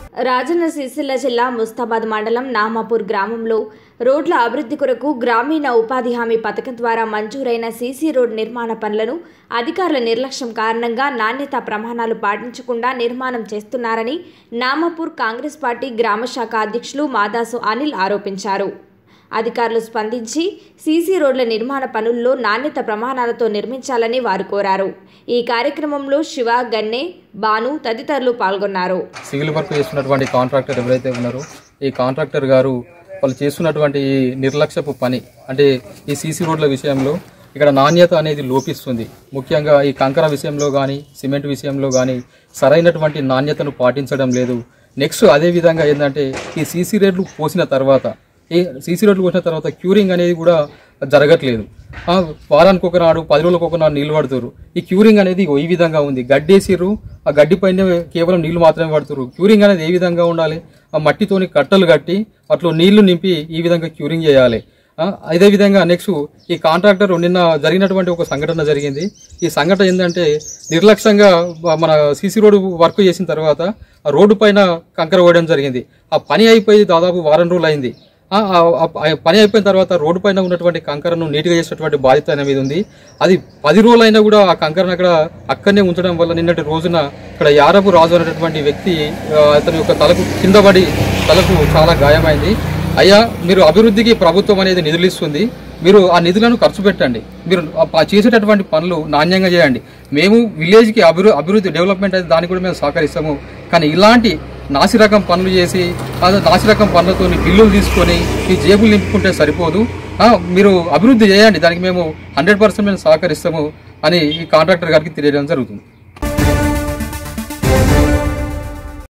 రాజన్న సిరిసిల్ల జిల్లా ముస్తాబాద్ మండలం నామాపూర్ గ్రామంలో రోడ్ల అభివృద్ధి కొరకు గ్రామీణ ఉపాధి హామీ పథకం ద్వారా మంజూరైన సీసీ రోడ్ నిర్మాణ పనులను అధికారుల నిర్లక్ష్యం కారణంగా నాణ్యత ప్రమాణాలు పాటించకుండా నిర్మాణం చేస్తున్నారని నామాపూర్ కాంగ్రెస్ పార్టీ గ్రామ శాఖ అధ్యక్షులు మాదాసు అనిల్ ఆరోపించారు అధికారులు స్పందించి సీసీ రోడ్ల నిర్మాణ పనుల్లో నాణ్యత ప్రమాణాలతో నిర్మించాలని వారు కోరారు ఈ కార్యక్రమంలో శివ గన్నే బాను తదితరులు పాల్గొన్నారు సివిల్ వర్క్ చేస్తున్నటువంటి కాంట్రాక్టర్ ఎవరైతే ఉన్నారో ఈ కాంట్రాక్టర్ గారు వాళ్ళు చేస్తున్నటువంటి ఈ నిర్లక్ష్యపు పని అంటే ఈ సీసీ రోడ్ల విషయంలో ఇక్కడ నాణ్యత అనేది లోపిస్తుంది ముఖ్యంగా ఈ కంకర విషయంలో కానీ సిమెంట్ విషయంలో కానీ సరైనటువంటి నాణ్యతను పాటించడం లేదు నెక్స్ట్ అదే విధంగా ఏంటంటే ఈ సీసీ రోడ్లు పోసిన తర్వాత ఈ సీసీ రోడ్లు పోసిన తర్వాత క్యూరింగ్ అనేది కూడా జరగట్లేదు ఆ, వారానికి ఒక నాడు పది రోజులకు ఒక నాడు నీళ్లు పడుతురు ఈ క్యూరింగ్ అనేది ఈ విధంగా ఉంది గడ్డేసిర్రు ఆ గడ్డి పైన కేవలం నీళ్లు మాత్రమే పడుతురు క్యూరింగ్ అనేది ఏ విధంగా ఉండాలి ఆ మట్టితోని కట్టలు కట్టి అట్లా నీళ్లు నింపి ఈ విధంగా క్యూరింగ్ చేయాలి ఆ, అదే విధంగా నెక్స్ట్ ఈ కాంట్రాక్టర్ నిన్న జరిగినటువంటి ఒక సంఘటన జరిగింది ఈ సంఘటన ఏంటంటే నిర్లక్ష్యంగా మన సీసీ రోడ్డు వర్క్ చేసిన తర్వాత ఆ రోడ్డు పైన కంకర వేయడం జరిగింది ఆ పని అయిపోయి దాదాపు వారం రోజులు అయింది ఆ, ఆ, ఆ, ఆ పని అయిపోయిన తర్వాత రోడ్డు పైన ఉన్నటువంటి కంకరను నీట్గా చేసేటువంటి బాధ్యత ఆయన మీద ఉంది అది పది రోజులైనా కూడా ఆ కంకరను అక్కడ అక్కడనే ఉంచడం వల్ల నిన్నటి రోజున ఇక్కడ యారపు రాజు అనేటటువంటి వ్యక్తి ఆ, అతని యొక్క తలకు కింద పడి తలకు చాలా గాయమైంది అయ్యా మీరు అభివృద్ధికి ప్రభుత్వం అనేది నిధులు ఇస్తుంది మీరు ఆ నిధులను ఖర్చు పెట్టండి మీరు ఆ చేసేటటువంటి పనులు నాణ్యంగా చేయండి మేము విలేజ్కి అభివృద్ధి అభివృద్ధి డెవలప్మెంట్ అయితే దానికి కూడా మేము సహకరిస్తాము కానీ ఇలాంటి నాసిరకం పనులు చేసి ఆ నాసిరకం పనులతో బిల్లులు తీసుకొని ఈ జేబులు నింపుకుంటే సరిపోదు ఆ, మీరు అభివృద్ధి చేయండి దానికి మేము హండ్రెడ్ పర్సెంట్ మేము సహకరిస్తాము అని ఈ కాంట్రాక్టర్ గారికి తెలియడం జరుగుతుంది